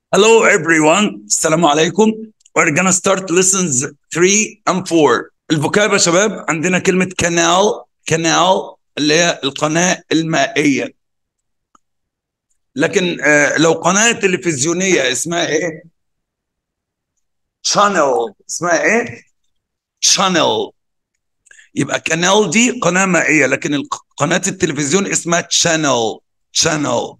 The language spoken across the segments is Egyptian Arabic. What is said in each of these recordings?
Hello everyone السلام عليكم We're gonna start lessons 3 and 4 الفوكاب يا شباب عندنا كلمة canal canal اللي هي القناة المائية لكن آه لو قناة تلفزيونية اسمها ايه؟ channel اسمها ايه؟ channel يبقى canal دي قناة مائية لكن الق- قناة التلفزيون اسمها channel channel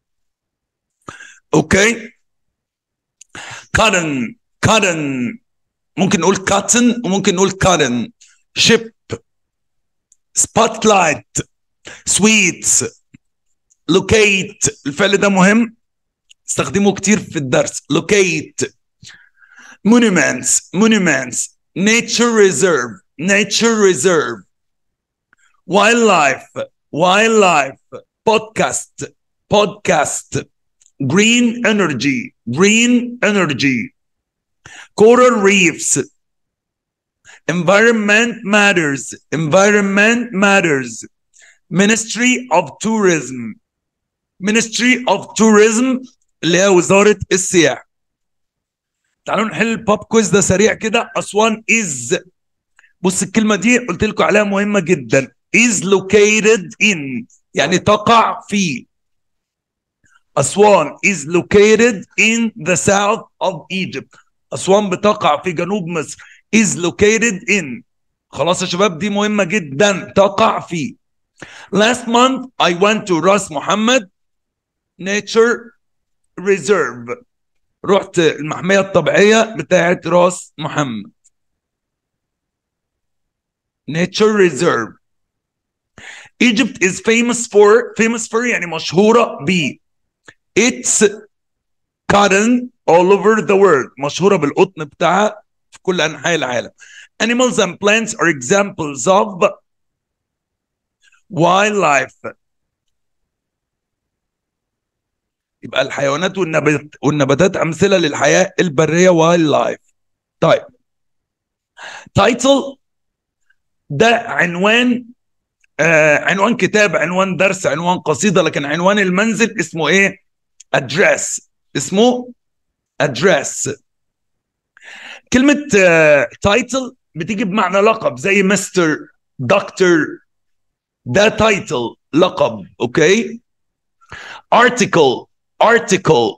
اوكي cotton cotton ممكن نقول cotton وممكن نقول cotton ship spotlight sweets locate الفعل ده مهم استخدمه كتير في الدرس locate monuments monuments nature reserve nature reserve wildlife wildlife podcast podcast green energy green energy coral reefs environment matters environment matters ministry of tourism ministry of tourism اللي هي وزارة السياحة تعالوا نحل الباب كويز ده سريع كده أسوان is بص الكلمة دي قلت لكم عليها مهمة جدا is located in يعني تقع في أسوان is located in the south of Egypt أسوان بتقع في جنوب مصر is located in خلاص يا شباب دي مهمة جدا تقع في last month I went to راس محمد nature reserve رحت المحمية الطبيعية بتاعت راس محمد nature reserve Egypt is famous for famous for يعني مشهورة ب It's cotton all over the world مشهورة بالقطن بتاعها في كل أنحاء العالم Animals and plants are examples of wildlife يبقى الحيوانات والنبات والنباتات أمثلة للحياة البرية wildlife طيب title ده عنوان آه عنوان كتاب عنوان درس عنوان قصيدة لكن عنوان المنزل اسمه ايه address اسمه address كلمة تايتل بتيجي بمعنى لقب زي مستر دكتور ده تايتل لقب اوكي article article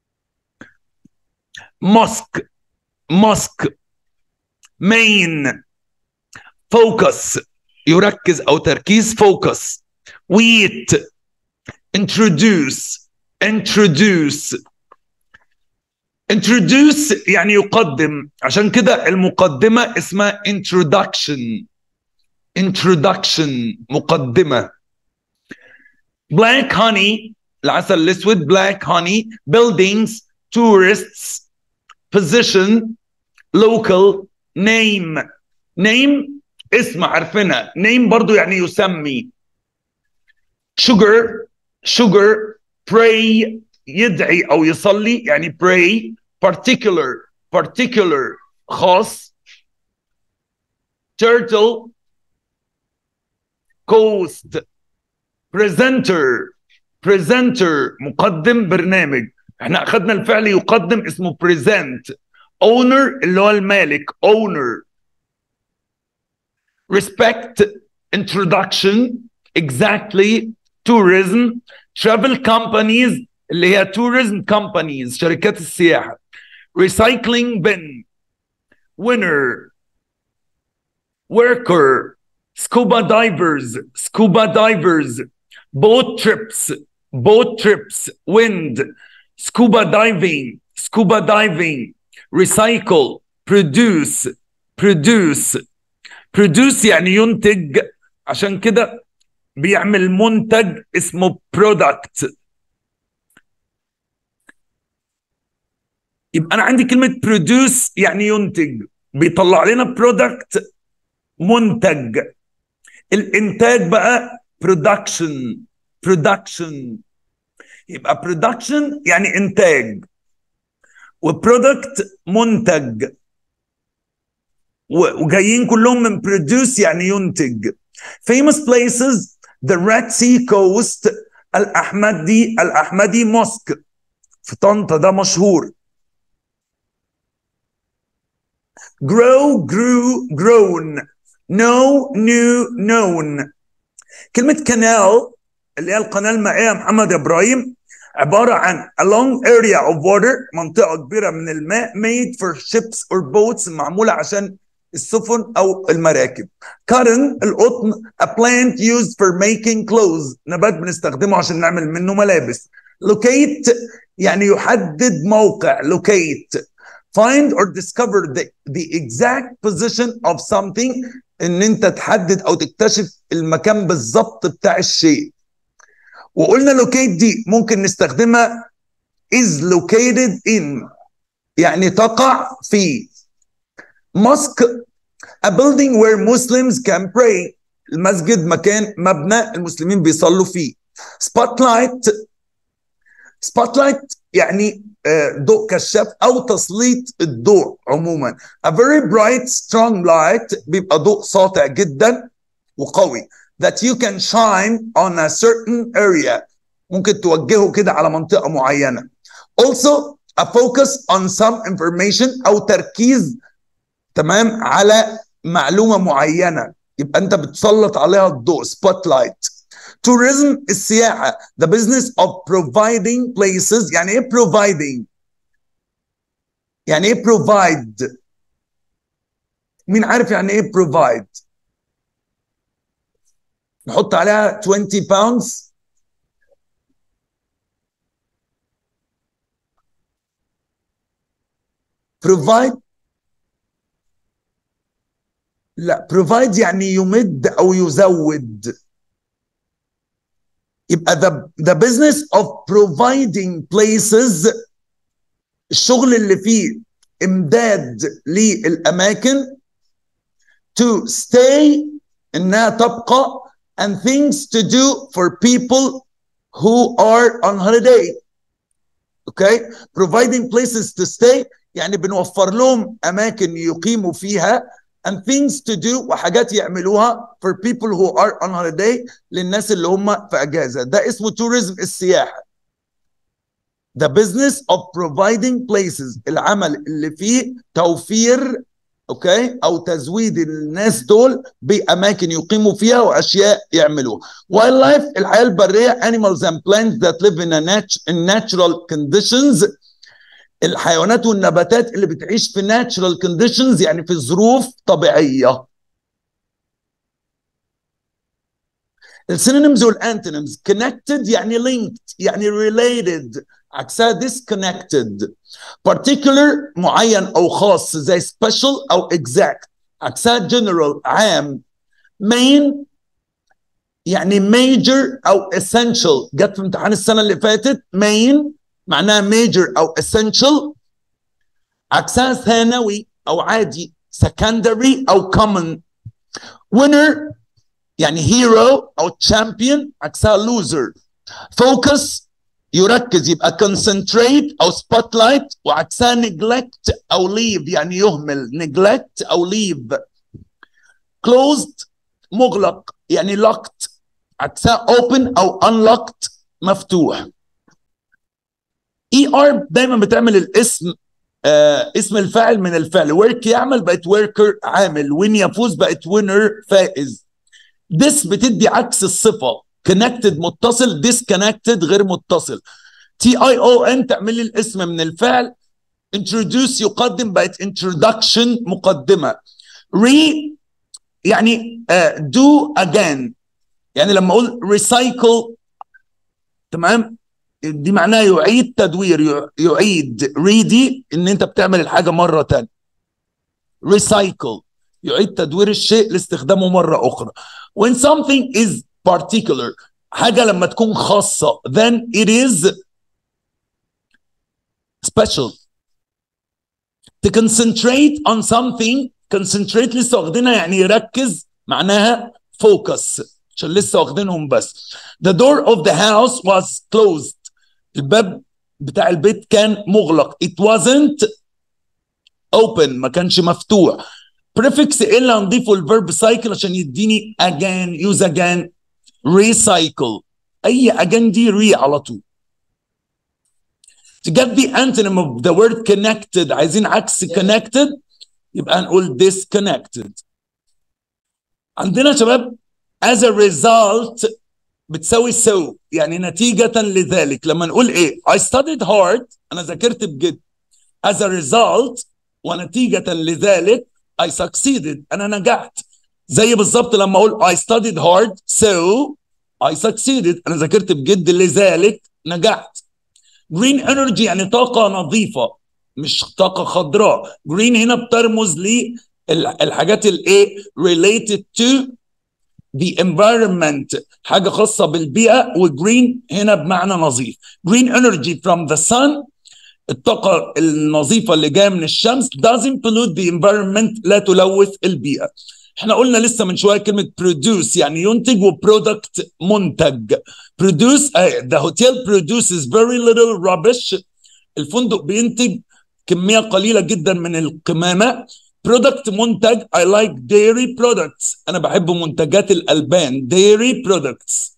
mosque mosque main focus يركز او تركيز focus wheat introduce introduce introduce يعني يقدم عشان كده المقدمة اسمها introduction introduction مقدمة black honey العسل الاسود black honey buildings tourists position local name name اسم عارفينها name برضو يعني يسمي sugar sugar pray يدعي او يصلي يعني pray particular particular خاص turtle coast presenter presenter مقدم برنامج احنا اخذنا الفعل يقدم اسمه present owner اللي هو المالك owner respect introduction exactly tourism travel companies اللي هي tourism companies شركات السياحة recycling bin winner worker scuba divers scuba divers boat trips boat trips wind scuba diving scuba diving recycle produce produce produce يعني ينتج عشان كده بيعمل منتج اسمه product يبقى انا عندي كلمه produce يعني ينتج بيطلع لنا product منتج الانتاج بقى production production يبقى production يعني انتاج وبرودكت منتج و- وجايين كلهم من produce يعني ينتج famous places the Red Sea coast الأحمدي الأحمدي mosque في طنطا ده مشهور grow grew grown know knew known كلمة canal اللي هي القناة المائية محمد إبراهيم عبارة عن a long area of water منطقة كبيرة من الماء made for ships or boats معمولة عشان السفن أو المراكب cotton القطن a plant used for making clothes نبات بنستخدمه عشان نعمل منه ملابس locate يعني يحدد موقع locate find or discover the, the exact position of something ان انت تحدد او تكتشف المكان بالظبط بتاع الشيء وقلنا locate دي ممكن نستخدمها is located in يعني تقع في mosque a building where Muslims can pray المسجد مكان مبنى المسلمين بيصلوا فيه spotlight spotlight يعني ضوء كشاف او تسليط الضوء عموما a very bright strong light بيبقى ضوء ساطع جدا وقوي that you can shine on a certain area ممكن توجهه كده على منطقة معينة also a focus on some information أو تركيز تمام على معلومة معينة يبقى أنت بتسلط عليها الضوء spotlight tourism السياحة the business of providing places يعني إيه providing يعني إيه provide مين عارف يعني إيه provide نحط عليها 20 pounds provide لا provide يعني يمد او يزود يبقى the, the business of providing places الشغل اللي فيه امداد للاماكن to stay انها تبقى and things to do for people who are on holiday okay providing places to stay يعني بنوفر لهم اماكن يقيموا فيها and things to do وحاجات يعملوها for people who are on holiday للناس اللي هم في اجازه ده اسمه tourism السياحه the business of providing places العمل اللي فيه توفير اوكي او تزويد الناس دول باماكن يقيموا فيها واشياء يعملوها وايلد لايف الحياه البريه animals and plants that live in, a nat in natural conditions الحيوانات والنباتات اللي بتعيش في natural conditions يعني في ظروف طبيعيه السينونيمز والانتونيمز connected يعني linked يعني related عكسها disconnected particular معين او خاص زي special او exact عكسها general عام main يعني major او essential جت في امتحان السنه اللي فاتت main معناها major او essential عكسها ثانوي او عادي secondary او common winner يعني hero او champion عكسها loser focus يركز يبقى concentrate او spotlight وعكسها neglect او leave يعني يهمل neglect او leave closed مغلق يعني locked عكسها open او unlocked مفتوح اي ار دايما بتعمل الاسم آه اسم الفاعل من الفعل ورك يعمل بقت وركر عامل وين يفوز بقت وينر فائز this بتدي عكس الصفه كونكتد متصل ديسكونكتد غير متصل تي اي او ان تعمل لي الاسم من الفعل introduce يقدم بقت introduction مقدمه re يعني uh, do again يعني لما اقول recycle تمام دي معناها يعيد تدوير يعيد ريدي ان انت بتعمل الحاجه مره تانية recycle يعيد تدوير الشيء لاستخدامه مره اخرى when something is particular حاجة لما تكون خاصة then it is special to concentrate on something concentrate لسه واخدينها يعني يركز معناها focus عشان لسه واخدينهم بس the door of the house was closed الباب بتاع البيت كان مغلق it wasn't open ما كانش مفتوح prefix ايه اللي هنضيفه الفيرب cycle عشان يديني again use again recycle اي اجان دي ري على طول to get the antonym of the word connected عايزين عكس connected يبقى هنقول disconnected عندنا يا شباب as a result بتساوي so يعني نتيجة لذلك لما نقول ايه I studied hard انا ذاكرت بجد as a result ونتيجة لذلك I succeeded انا نجحت زي بالظبط لما اقول I studied hard so I succeeded انا ذاكرت بجد لذلك نجحت green energy يعني طاقة نظيفة مش طاقة خضراء green هنا بترمز للحاجات الايه related to the environment حاجة خاصة بالبيئة وجرين هنا بمعنى نظيف green energy from the sun الطاقة النظيفة اللي جاية من الشمس doesn't pollute the environment لا تلوث البيئة احنا قلنا لسه من شوية كلمة produce يعني ينتج وبرودكت منتج produce uh, the hotel produces very little rubbish الفندق بينتج كمية قليلة جدا من القمامة برودكت منتج I like dairy products أنا بحب منتجات الألبان dairy products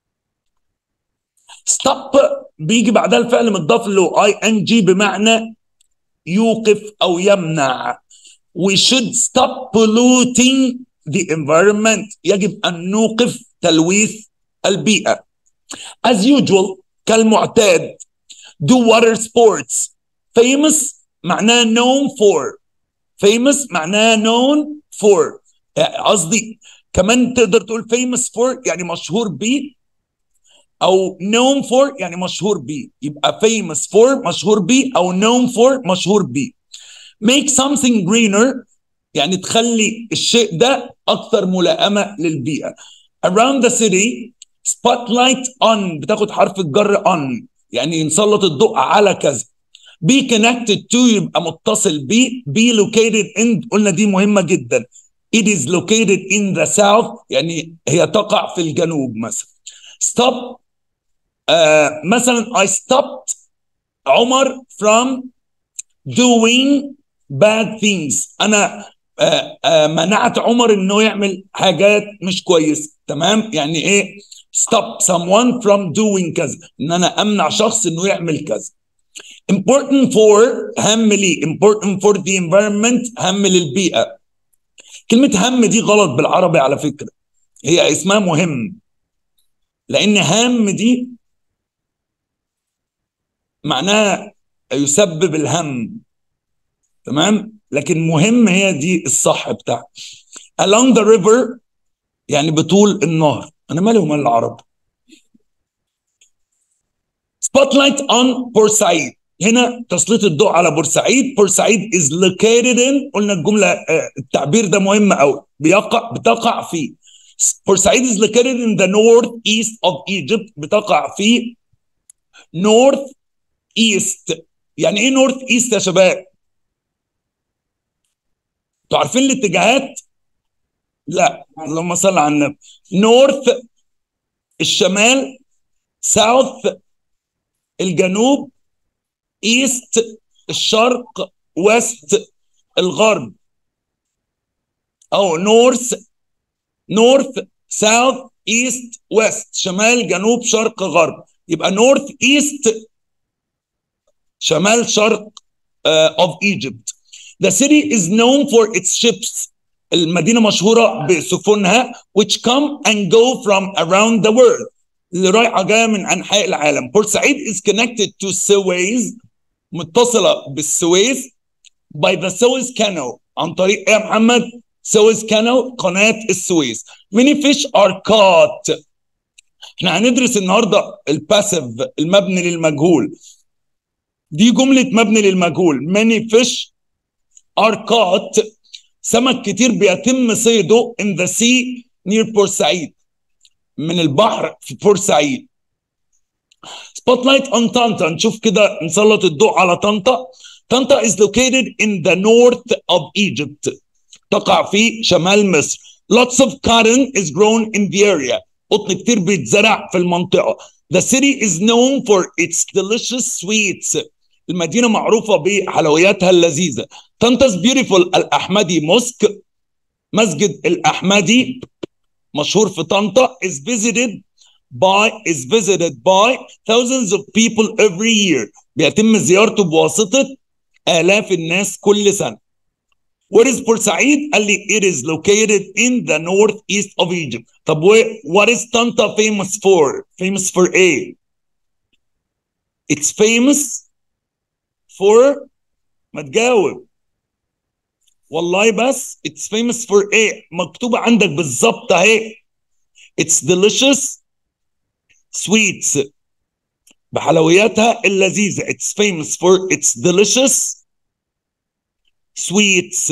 stop بيجي بعدها الفعل متضاف له اي ان جي بمعنى يوقف او يمنع we should stop polluting the environment يجب ان نوقف تلويث البيئه as usual كالمعتاد do water sports famous معناه known for famous معناه known for قصدي كمان تقدر تقول famous for يعني مشهور بيه او known for يعني مشهور بيه يبقى famous for مشهور بيه او known for مشهور بيه make something greener يعني تخلي الشيء ده اكثر ملائمه للبيئه around the city spotlight on بتاخد حرف الجر on يعني نسلط الضوء على كذا be connected to يبقى متصل بيه be located in قلنا دي مهمه جدا it is located in the south يعني هي تقع في الجنوب مثلا stop آه مثلا I stopped عمر from doing bad things انا آه آه منعت عمر انه يعمل حاجات مش كويسه تمام يعني ايه stop someone from doing كذا ان انا امنع شخص انه يعمل كذا important for هم لي important for the environment هم للبيئه كلمه هم دي غلط بالعربي على فكره هي اسمها مهم لان هام دي معناها يسبب الهم تمام لكن مهم هي دي الصح بتاعها along the river يعني بطول النهر انا مالي ومال العرب spotlight on بورسعيد هنا تسليط الضوء على بورسعيد بورسعيد is located in قلنا الجمله التعبير ده مهم قوي بيقع بتقع في بورسعيد is located in the north east of Egypt بتقع في north east يعني ايه نورث ايست يا شباب انتوا عارفين الاتجاهات لا اللهم صل على النبي نورث الشمال ساوث الجنوب ايست الشرق ويست الغرب او نورث نورث ساوث ايست ويست شمال جنوب شرق غرب يبقى نورث ايست شمال شرق uh, of Egypt. The city is known for its ships. المدينة مشهورة بسفنها which come and go from around the world. اللي رايحة جاية من أنحاء العالم. بورسعيد is connected to Suez متصلة بالسويس by the Suez Canal عن طريق إيه يا محمد؟ Suez Canal قناة السويس. Many fish are caught. احنا هندرس النهارده الباسيف المبني للمجهول دي جملة مبني للمجهول many fish are caught سمك كتير بيتم صيده in the sea near بورسعيد من البحر في بورسعيد spotlight on طنطا نشوف كده نسلط الضوء على طنطا طنطا is located in the north of Egypt تقع في شمال مصر lots of cotton is grown in the area قطن كتير بيتزرع في المنطقة the city is known for its delicious sweets المدينة معروفة بحلوياتها اللذيذة طنطا's beautiful الأحمدي موسك مسجد الأحمدي مشهور في طنطا is visited by is visited by thousands of people every year بيتم زيارته بواسطة آلاف الناس كل سنة Where is بورسعيد؟ قال لي it is located in the northeast of Egypt. طب what is Tanta famous for? Famous for A. It's famous for ما تجاوب والله بس it's famous for A مكتوبة عندك بالظبط اهي It's delicious sweets بحلوياتها اللذيذة It's famous for its delicious sweets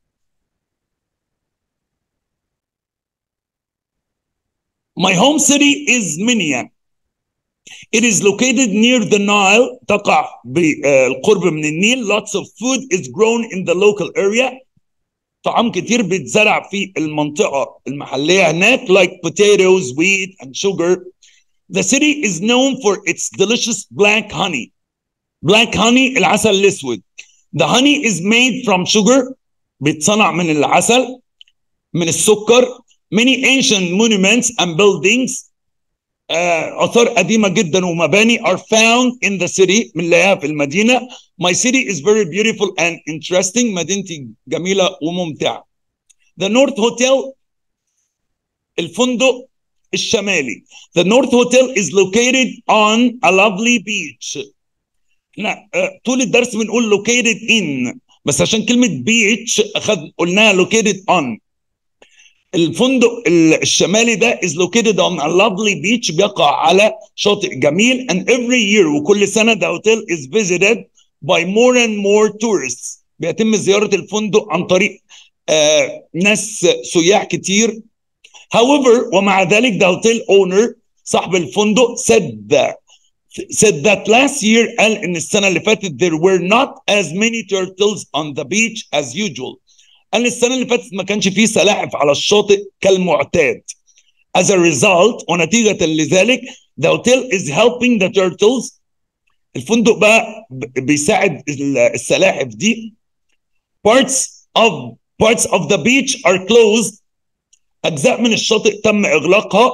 My home city is Minya. It is located near the Nile. تقع بالقرب من النيل. Lots of food is grown in the local area. طعام كتير بيتزرع في المنطقة المحلية هناك like potatoes, wheat and sugar. The city is known for its delicious black honey. Black honey العسل الأسود. The honey is made from sugar بيتصنع من العسل من السكر many ancient monuments and buildings uh, آثار قديمة جدا ومباني are found in the city بنلاقيها في المدينة my city is very beautiful and interesting مدينتي جميلة وممتعة the North Hotel الفندق الشمالي the North Hotel is located on a lovely beach احنا طول الدرس بنقول located in بس عشان كلمة beach أخد قلناها located on الفندق الشمالي ده is located on a lovely beach بيقع على شاطئ جميل and every year وكل سنة the hotel is visited by more and more tourists بيتم زيارة الفندق عن طريق آه ناس سياح كتير however ومع ذلك the hotel owner صاحب الفندق said that said that last year قال ان السنه اللي فاتت there were not as many turtles on the beach as usual قال السنه اللي فاتت ما كانش فيه سلاحف على الشاطئ كالمعتاد as a result ونتيجه لذلك the hotel is helping the turtles الفندق بقى بيساعد السلاحف دي parts of parts of the beach are closed اجزاء من الشاطئ تم اغلاقها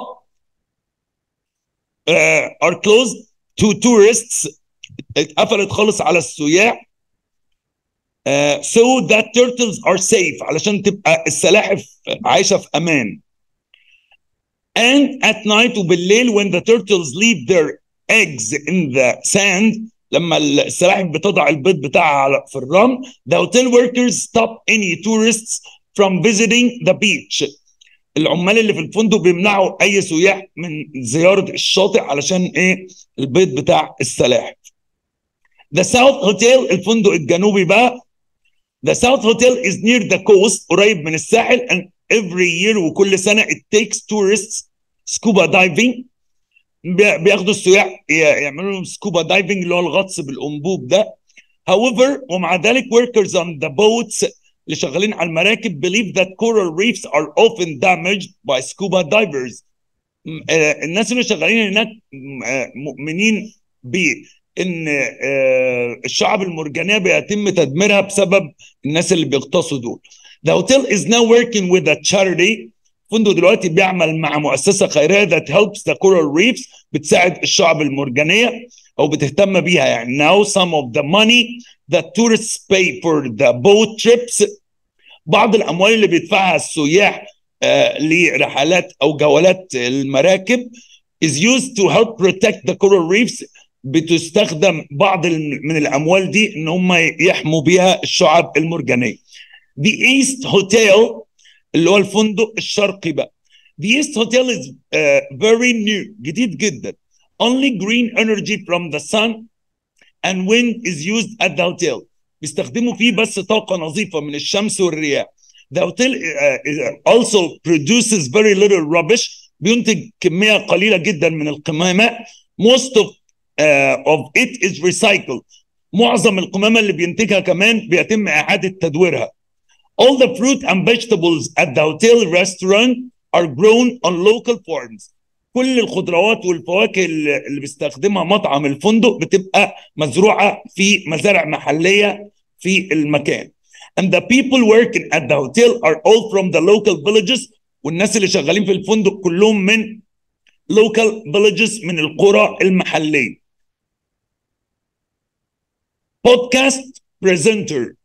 uh, are closed to tourists اتقفلت خالص على السياح uh, so that turtles are safe علشان تبقى السلاحف عايشه في امان and at night وبالليل when the turtles leave their eggs in the sand لما السلاحف بتضع البيض بتاعها في الرمل the hotel workers stop any tourists from visiting the beach العمال اللي في الفندق بيمنعوا اي سياح من زياره الشاطئ علشان ايه البيض بتاع السلاحف The South Hotel الفندق الجنوبي بقى The South Hotel is near the coast قريب من الساحل and every year وكل سنة it takes tourists scuba diving بياخدوا السياح يعملوا لهم سكوبا دايفنج اللي هو الغطس بالانبوب ده however ومع ذلك workers on the boats اللي شغالين على المراكب believe that coral reefs are often damaged by scuba divers الناس اللي شغالين هناك مؤمنين بان الشعب المرجانيه بيتم تدميرها بسبب الناس اللي بيغطسوا دول. The hotel is now working with a charity فندق دلوقتي بيعمل مع مؤسسه خيريه that helps the coral reefs بتساعد الشعب المرجانيه او بتهتم بيها يعني now some of the money that tourists pay for the boat trips بعض الاموال اللي بيدفعها السياح آه لرحلات او جولات المراكب is used to help protect the coral reefs بتستخدم بعض من الاموال دي ان هم يحموا بيها الشعاب المرجانيه. The East Hotel اللي هو الفندق الشرقي بقى. The East Hotel is uh, very new جديد جدا. Only green energy from the sun and wind is used at the hotel. بيستخدموا فيه بس طاقة نظيفة من الشمس والرياح. The hotel uh, also produces very little rubbish. بينتج كمية قليلة جدا من القمامة. Most of uh, of it is recycled. معظم القمامة اللي بينتجها كمان بيتم إعادة تدويرها. All the fruit and vegetables at the hotel restaurant are grown on local farms. كل الخضروات والفواكه اللي بيستخدمها مطعم الفندق بتبقى مزروعة في مزارع محلية في المكان. And the people working at the hotel are all from the local villages والناس اللي شغالين في الفندق كلهم من local villages من القرى المحلية. podcast presenter.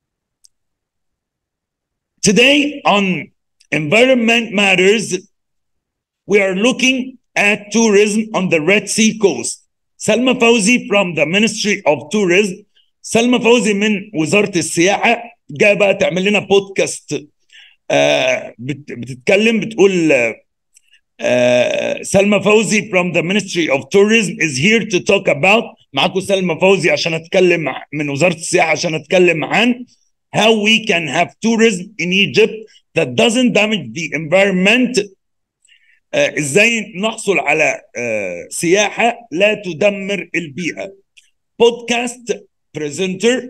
Today on Environment Matters, we are looking at tourism on the Red Sea coast. Salma Fauzi from the Ministry of Tourism. Salma Fauzi من وزارة السياحة جاء بقى تعمل لنا بودكاست آه بتتكلم بتقول آه سلمى فوزي from the Ministry of Tourism is here to talk about معاكم سلمى فوزي عشان اتكلم من وزارة السياحة عشان اتكلم عن how we can have tourism in Egypt that doesn't damage the environment آه ازاي نحصل على آه سياحة لا تدمر البيئة podcast presenter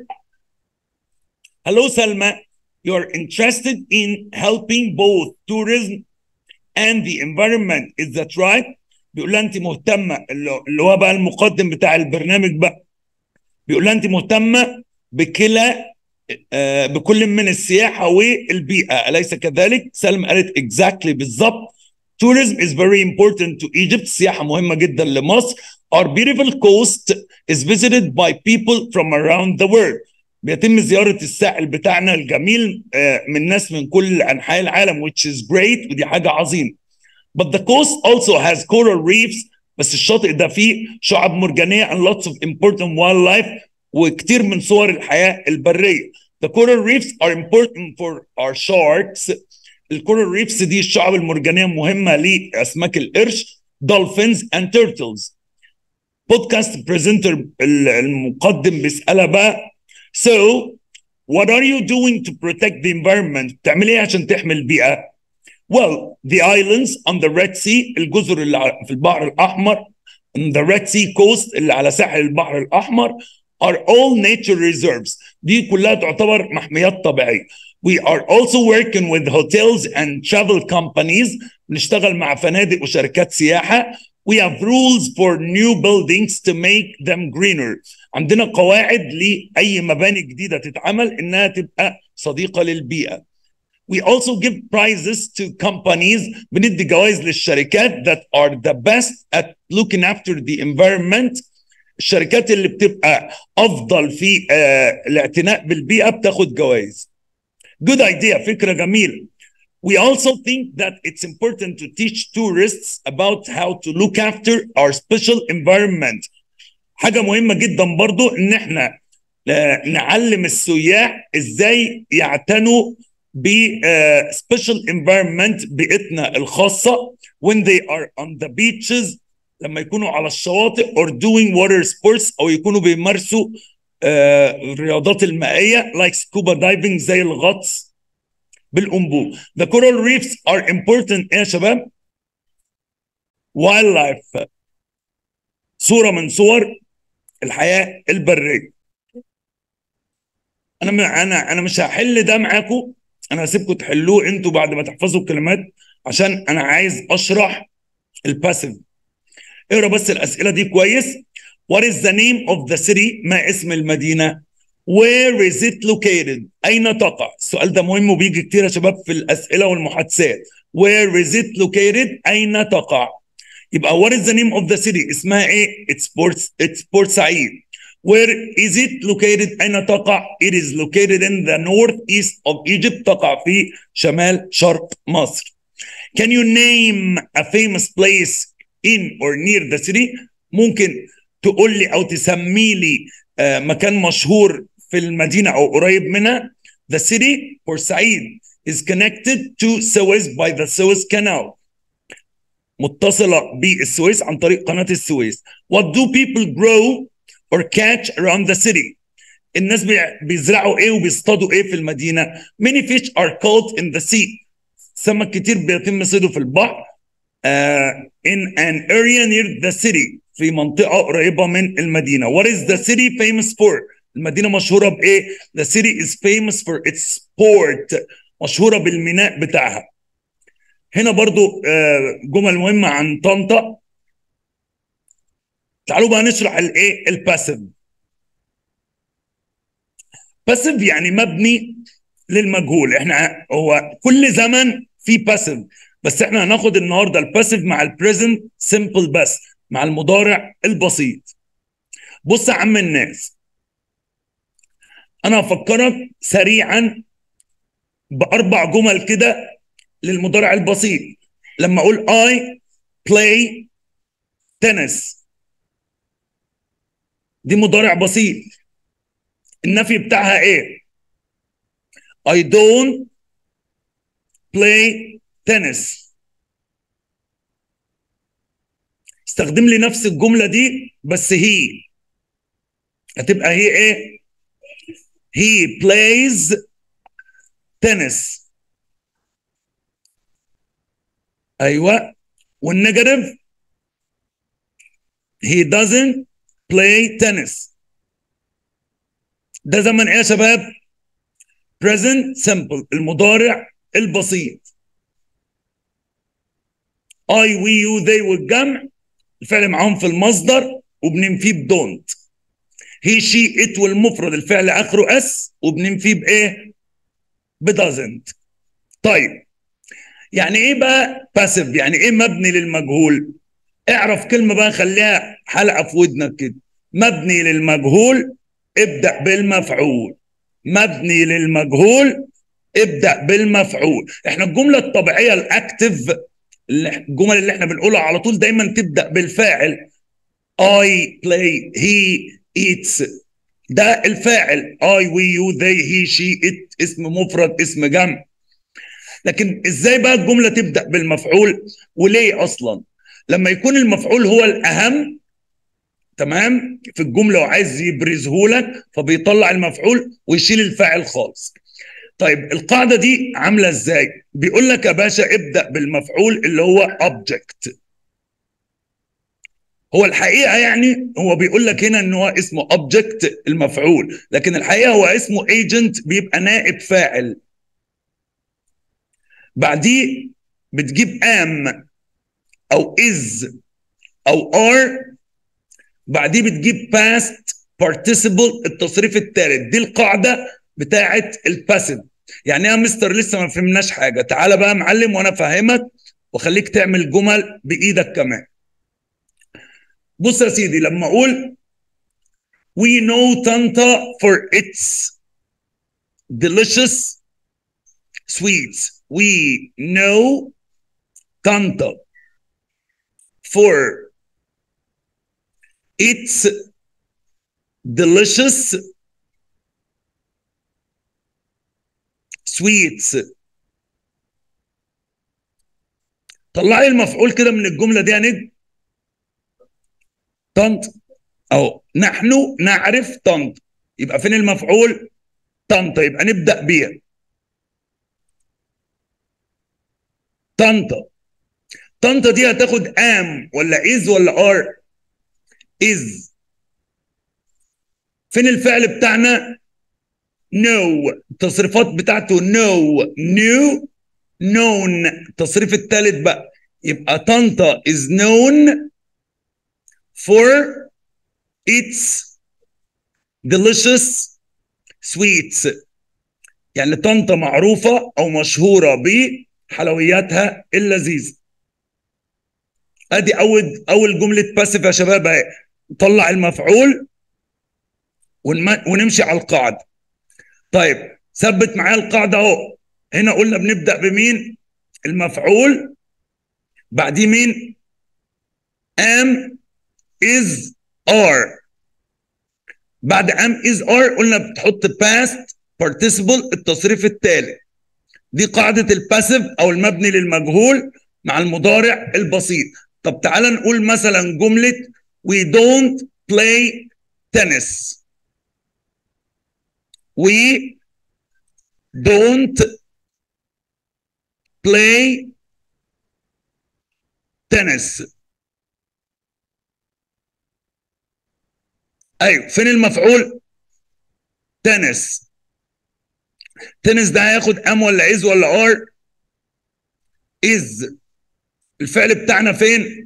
hello Salma you're interested in helping both tourism and the environment is that right بيقول لها انت مهتمه اللي هو بقى المقدم بتاع البرنامج بقى بيقول لها انت مهتمه بكلا آه بكل من السياحه والبيئه اليس كذلك؟ سلم قالت exactly بالظبط tourism is very important to Egypt السياحه مهمه جدا لمصر our beautiful coast is visited by people from around the world بيتم زيارة الساحل بتاعنا الجميل من ناس من كل أنحاء العالم which is great ودي حاجة عظيمة. But the coast also has coral reefs بس الشاطئ ده فيه شعاب مرجانية and lots of important wildlife وكتير من صور الحياة البرية. The coral reefs are important for our sharks. الكورال ريفس دي الشعاب المرجانية مهمة لأسماك القرش dolphins and turtles. بودكاست بريزنتر المقدم بيسألها بقى So, what are you doing to protect the environment? تعمل ايه عشان تحمي البيئة؟ Well, the islands on the Red Sea, الجزر اللي في البحر الأحمر, on the Red Sea coast اللي على ساحل البحر الأحمر are all nature reserves. دي كلها تعتبر محميات طبيعية. We are also working with hotels and travel companies. بنشتغل مع فنادق وشركات سياحة. We have rules for new buildings to make them greener. عندنا قواعد لأي مباني جديدة تتعمل إنها تبقى صديقة للبيئة. We also give prizes to companies بندي جوائز للشركات that are the best at looking after the environment. الشركات اللي بتبقى أفضل في uh, الاعتناء بالبيئة بتاخد جوائز. Good idea, فكرة جميلة. We also think that it's important to teach tourists about how to look after our special environment. حاجة مهمة جدا برضو ان احنا نعلم السياح ازاي يعتنوا ب uh, special environment بيئتنا الخاصة when they are on the beaches لما يكونوا على الشواطئ or doing water sports او يكونوا بيمارسوا uh, الرياضات المائية like scuba diving زي الغطس بالأنبوب. The coral reefs are important ايه يا شباب؟ wildlife صورة من صور الحياة البرية. أنا أنا أنا مش هحل ده معاكم أنا هسيبكم تحلوه أنتوا بعد ما تحفظوا الكلمات عشان أنا عايز أشرح الباسيف. اقرا بس الأسئلة دي كويس. What is the name of the city؟ ما اسم المدينة؟ Where is it located؟ أين تقع؟ السؤال ده مهم وبيجي كتير يا شباب في الأسئلة والمحادثات. Where is it located؟ أين تقع؟ يبقى what is the name of the city؟ اسمها إيه؟ It's Port It's Port سعيد. Where is it located؟ أين تقع؟ It is located in the northeast of Egypt تقع في شمال شرق مصر. Can you name a famous place in or near the city؟ ممكن تقول لي أو تسمي لي مكان مشهور في المدينة أو قريب منها The city بورسعيد is connected to Suez by the Suez Canal متصلة بالسويس عن طريق قناة السويس What do people grow or catch around the city الناس بيزرعوا ايه وبيصطادوا ايه في المدينة Many fish are caught in the sea سمك كتير بيتم صيده في البحر uh, in an area near the city في منطقة قريبة من المدينة. What is the city famous for? المدينة مشهورة بإيه؟ The city is famous for its port. مشهورة بالميناء بتاعها. هنا برضو جمل مهمة عن طنطا. تعالوا بقى نشرح الايه؟ الباسيف. باسيف يعني مبني للمجهول، احنا هو كل زمن في باسيف بس احنا هناخد النهارده الباسيف مع البريزنت سمبل بس. مع المضارع البسيط بص يا عم الناس انا هفكرك سريعا باربع جمل كده للمضارع البسيط لما اقول I play tennis دي مضارع بسيط النفي بتاعها ايه I don't play tennis استخدم لي نفس الجملة دي بس هي هتبقى هي ايه he plays tennis ايوه والنيجاتيف he doesn't play tennis ده زمن ايه يا شباب present simple المضارع البسيط I we you they والجمع الفعل معاهم في المصدر وبننفيه بدونت هي شي ات والمفرد الفعل اخره اس وبننفيه بايه بدازنت طيب يعني ايه بقى باسيف يعني ايه مبني للمجهول اعرف كلمه بقى خليها حلقه في ودنك كده مبني للمجهول ابدا بالمفعول مبني للمجهول ابدا بالمفعول احنا الجمله الطبيعيه الاكتف الجمل اللي احنا بنقولها على طول دايما تبدا بالفاعل I play he eats ده الفاعل I we you they he she it اسم مفرد اسم جمع لكن ازاي بقى الجمله تبدا بالمفعول وليه اصلا لما يكون المفعول هو الاهم تمام في الجمله وعايز يبرزه لك فبيطلع المفعول ويشيل الفاعل خالص طيب القاعده دي عامله ازاي بيقول لك يا باشا ابدا بالمفعول اللي هو object هو الحقيقه يعني هو بيقول لك هنا ان هو اسمه object المفعول لكن الحقيقه هو اسمه agent بيبقى نائب فاعل بعديه بتجيب am او is او are بعديه بتجيب past participle التصريف الثالث دي القاعده بتاعه الباسيف يعني يا مستر لسه ما فهمناش حاجه تعالى بقى معلم وانا افهمك واخليك تعمل جمل بايدك كمان بص يا سيدي لما اقول we know Tanta for its delicious sweets we know Tanta for its delicious sweets طلع لي المفعول كده من الجمله دي يا نجم طنط اهو نحن نعرف طنط يبقى فين المفعول طنطا يبقى نبدا بيها طنطا طنطا دي هتاخد ام ولا از ولا ار از فين الفعل بتاعنا نو no. التصريفات بتاعته نو نيو نون التصريف الثالث بقى يبقى طنطا is known for its delicious sweets يعني طنطا معروفة أو مشهورة بحلوياتها اللذيذة ادي اول اول جمله باسيف يا شباب اهي نطلع المفعول ونم... ونمشي على القاعده طيب ثبت معايا القاعده اهو هنا قلنا بنبدا بمين المفعول بعديه مين am is are بعد am is are قلنا بتحط past participle التصريف التالي دي قاعده الباسيف او المبني للمجهول مع المضارع البسيط طب تعال نقول مثلا جملة we don't play tennis we don't play tennis ايوه فين المفعول تنس تنس ده هياخد ام ولا از ولا ار از الفعل بتاعنا فين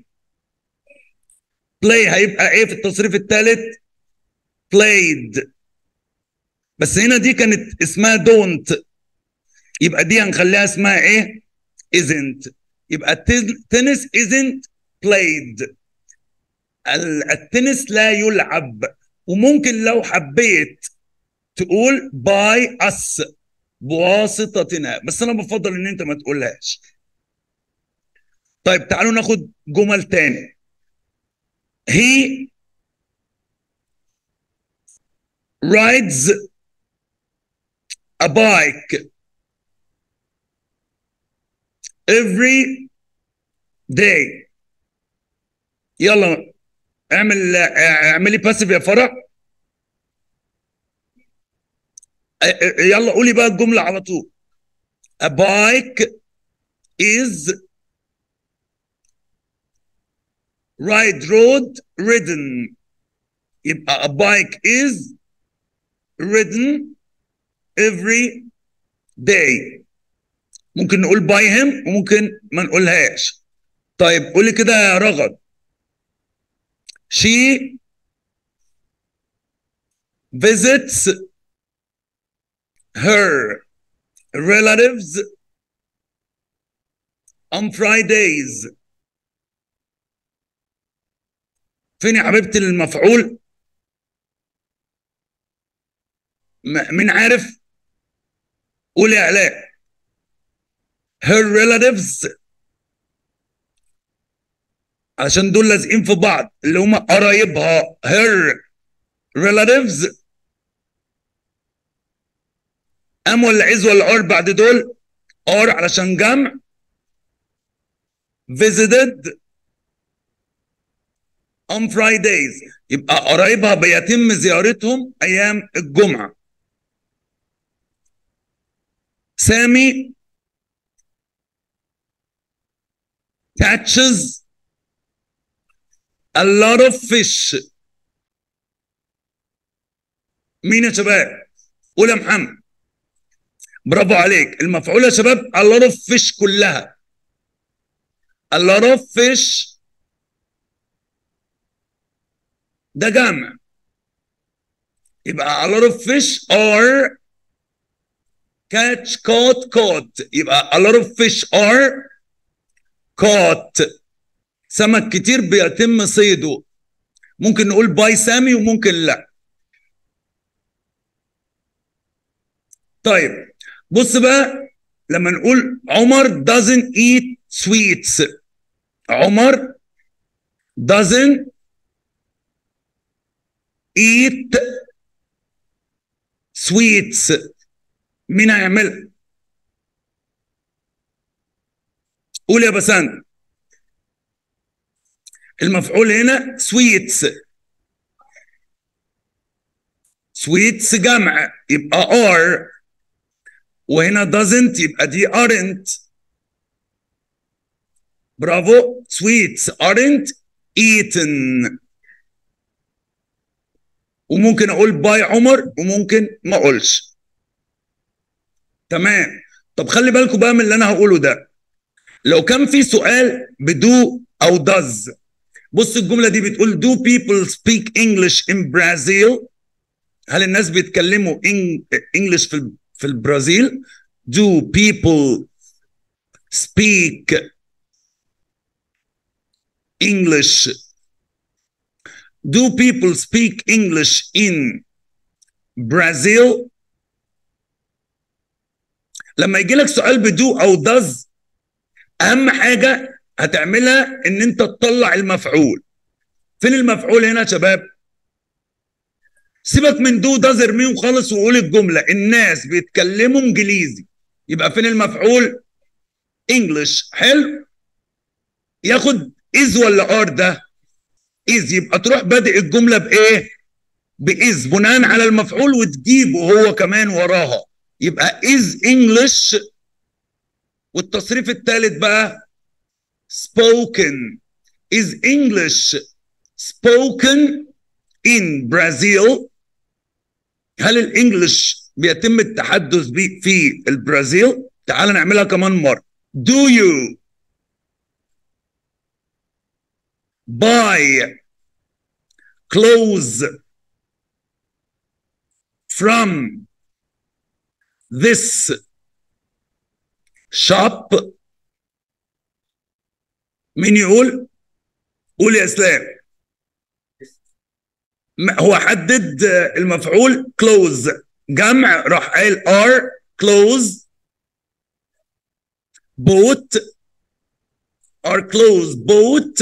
play هيبقى ايه في التصريف الثالث played بس هنا دي كانت اسمها don't يبقى دي هنخليها اسمها ايه isn't يبقى التنس isn't played التنس لا يلعب وممكن لو حبيت تقول باي اس بواسطتنا بس انا بفضل ان انت ما تقولهاش طيب تعالوا ناخد جمل تاني he rides a bike every day يلا اعمل اعملي باسيف يا فرح يلا قولي بقى الجملة على طول a bike is ride road ridden يبقى a bike is ridden every day ممكن نقول by him وممكن ما نقولهاش طيب قولي كده يا رغد she visits her relatives on Fridays فين يا حبيبتي المفعول مين عارف قول يا علاء her relatives عشان دول لازقين في بعض اللي هم قرايبها her relatives ام ولا عز ولا ار بعد دول ار علشان جمع visited on Fridays يبقى قرايبها بيتم زيارتهم ايام الجمعه سامي catches a lot of fish مين يا شباب قول يا محمد برافو عليك المفعول يا شباب a lot of fish كلها a lot of fish ده جمع يبقى a lot of fish are catch caught caught يبقى a lot of fish are caught سمك كتير بيتم صيده ممكن نقول باي سامي وممكن لا طيب بص بقى لما نقول عمر doesn't eat sweets عمر doesn't eat sweets مين هيعملها؟ قول يا بسان المفعول هنا سويتس سويتس جمع يبقى ار وهنا doesn't يبقى دي aren't برافو sweets aren't eaten وممكن اقول باي عمر وممكن ما اقولش تمام طب خلي بالكم بقى من اللي انا هقوله ده لو كان في سؤال بدو او does بص الجمله دي بتقول do people speak English in Brazil هل الناس بيتكلموا انجلش في في البرازيل do people speak English do people speak English in Brazil لما يجي لك سؤال بدو او does اهم حاجه هتعملها ان انت تطلع المفعول فين المفعول هنا يا شباب سيبك من دو داز ارميهم خالص وقول الجمله الناس بيتكلموا انجليزي يبقى فين المفعول انجلش حلو ياخد از ولا ار ده از يبقى تروح بادئ الجمله بايه باز بناء على المفعول وتجيبه هو كمان وراها يبقى از انجلش والتصريف الثالث بقى spoken is English spoken in Brazil هل الانجليش بيتم التحدث بيه في البرازيل تعال نعملها كمان مرة do you buy clothes from this shop مين يقول قول يا اسلام هو حدد المفعول close جمع راح قال are closed bought are closed bought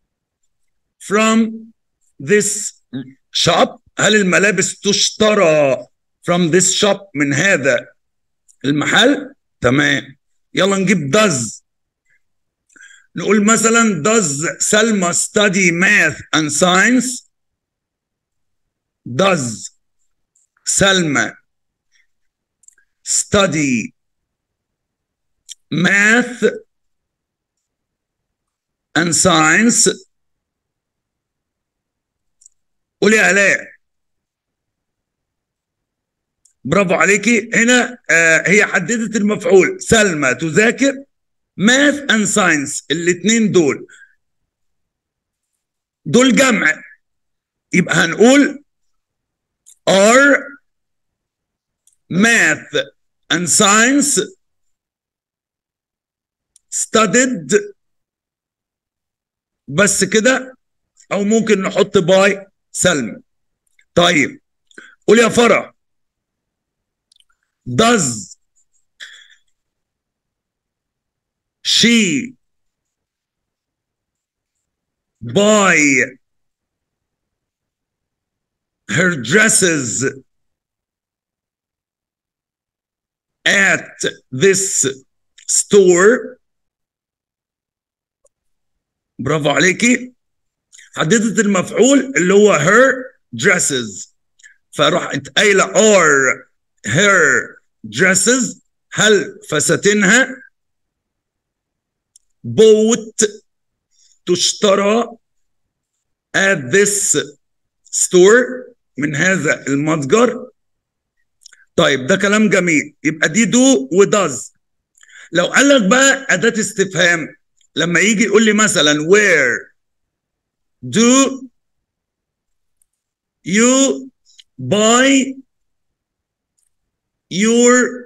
from this shop هل الملابس تشترى from this shop من هذا المحل تمام يلا نجيب does نقول مثلا does سلمى study math and science does سلمى study math and science قولي يا الاء برافو عليكي هنا آه هي حددت المفعول سلمى تذاكر ماث اند ساينس الاثنين دول دول جمع يبقى هنقول are math and science studied بس كده او ممكن نحط باي سلمى طيب قول يا فرح does she buy her dresses at this store برافو عليكي حددت المفعول اللي هو her dresses فراحت قايله are her dresses هل فساتينها bought تشترى at this store من هذا المتجر طيب ده كلام جميل يبقى دي دو وداز لو قال لك بقى اداه استفهام لما يجي يقول لي مثلا where do you buy your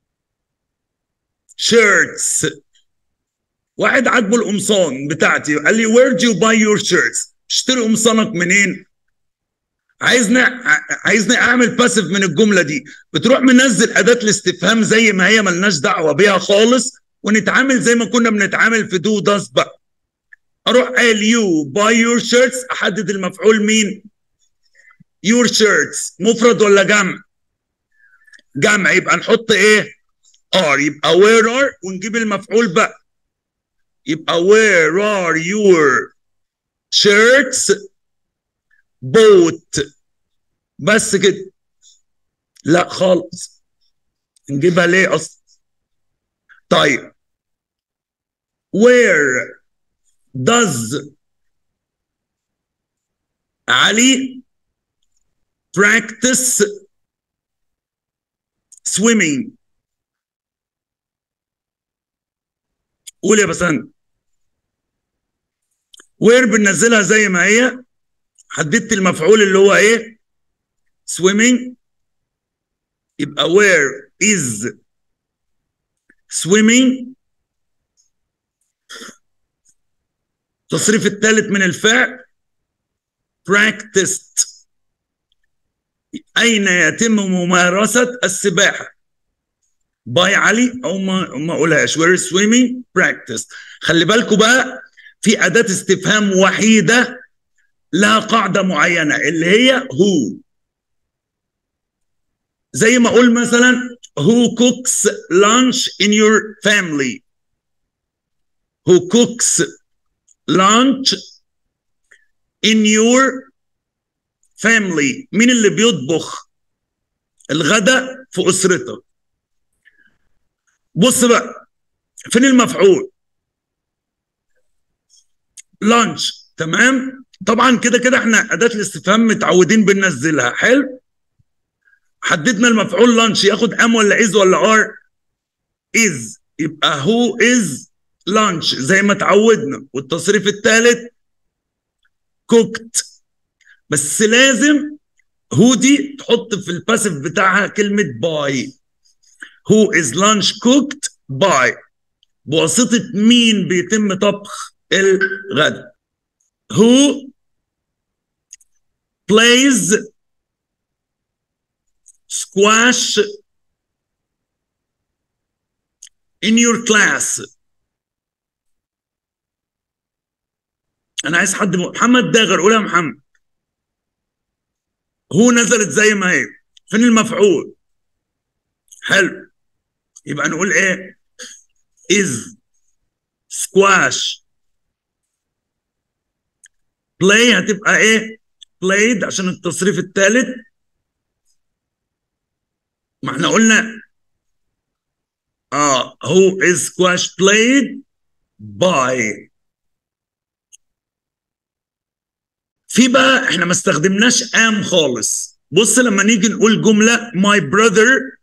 shirts واحد عاجبه القمصان بتاعتي قال لي where do you buy your shirts اشتري قمصانك منين عايزني عايزني اعمل باسيف من الجمله دي بتروح منزل اداه الاستفهام زي ما هي ملناش دعوه بيها خالص ونتعامل زي ما كنا بنتعامل في دو داس بقى اروح قال يو باي يور شيرتس احدد المفعول مين يور شيرتس مفرد ولا جمع جمع يبقى نحط ايه ار يبقى وير ار ونجيب المفعول بقى يبقى where are your shirts bought بس كده لا خالص نجيبها ليه اصلا طيب where does علي practice swimming قول يا بسنت وير بننزلها زي ما هي حددت المفعول اللي هو ايه swimming يبقى where is swimming التصريف الثالث من الفعل practiced أين يتم ممارسة السباحة باي علي أو ما ما أقولهاش where is swimming practice خلي بالكم بقى في أداة استفهام وحيدة لها قاعدة معينة اللي هي who زي ما أقول مثلا who cooks lunch in your family who cooks lunch in your family مين اللي بيطبخ الغداء في أسرتك بص بقى فين المفعول لانش تمام طبعا كده كده احنا اداه الاستفهام متعودين بننزلها حلو حددنا المفعول لانش ياخد ام ولا از ولا ار از يبقى هو از لانش زي ما اتعودنا والتصريف الثالث كوكت بس لازم هو دي تحط في الباسيف بتاعها كلمه باي هو از لانش كوكت باي بواسطه مين بيتم طبخ الغداء who plays squash in your class انا عايز حد محمد داغر قول يا محمد هو نزلت زي ما هي فين المفعول حلو يبقى نقول ايه is squash play هتبقى ايه played عشان التصريف الثالث ما احنا قلنا اه who is squash played by في بقى احنا ما استخدمناش am خالص بص لما نيجي نقول جملة my brother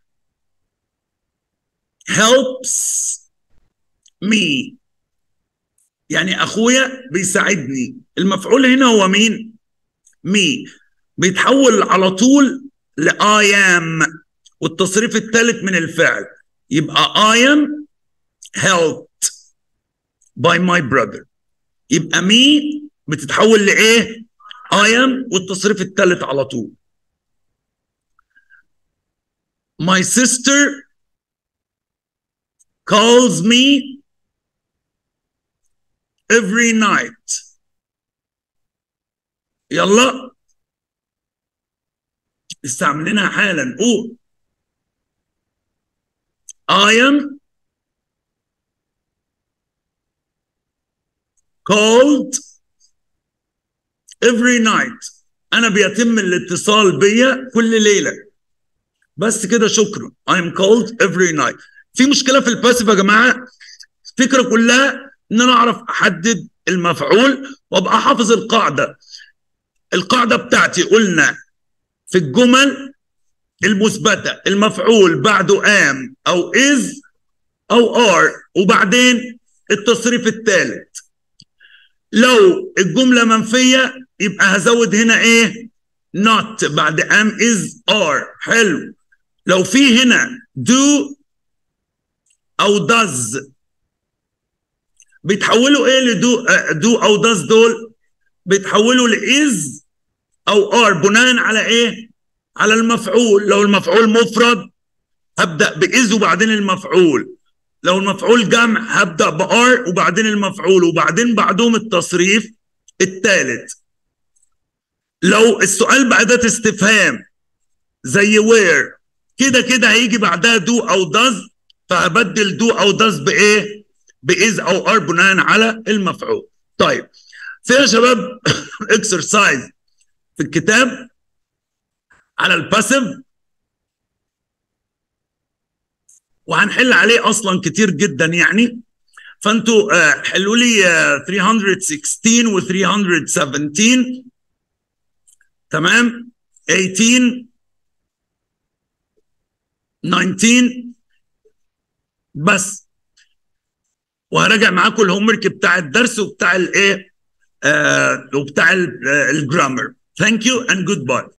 helps me يعني اخويا بيساعدني المفعول هنا هو مين me بيتحول على طول ل I am والتصريف الثالث من الفعل يبقى I am helped by my brother يبقى me بتتحول لايه I am والتصريف الثالث على طول my sister calls me every night يلا استعملينها حالا قول I am called every night انا بيتم الاتصال بيا كل ليله بس كده شكرا I am called every night في مشكله في الباسيف يا جماعه الفكره كلها ان انا اعرف احدد المفعول وابقى حافظ القاعده القاعده بتاعتي قلنا في الجمل المثبته المفعول بعده am او is او are وبعدين التصريف الثالث لو الجمله منفيه يبقى هزود هنا ايه not بعد am is are حلو لو في هنا do او does بيتحولوا ايه لدو دو او does دول بيتحولوا لاز او ار بناء على ايه على المفعول لو المفعول مفرد هبدا باز وبعدين المفعول لو المفعول جمع هبدا بار وبعدين المفعول وبعدين بعدهم التصريف الثالث لو السؤال بأداة استفهام زي وير كده كده هيجي بعدها دو او داز فهبدل دو او داز بايه باز او ار بناء على المفعول طيب في يا شباب اكسرسايز في الكتاب على الباسيف وهنحل عليه اصلا كتير جدا يعني فانتوا حلوا لي 316 و 317 تمام 18 19 بس وهراجع معاكم الهوم ورك بتاع الدرس وبتاع الايه آه وبتاع الجرامر ثانك يو اند جود باي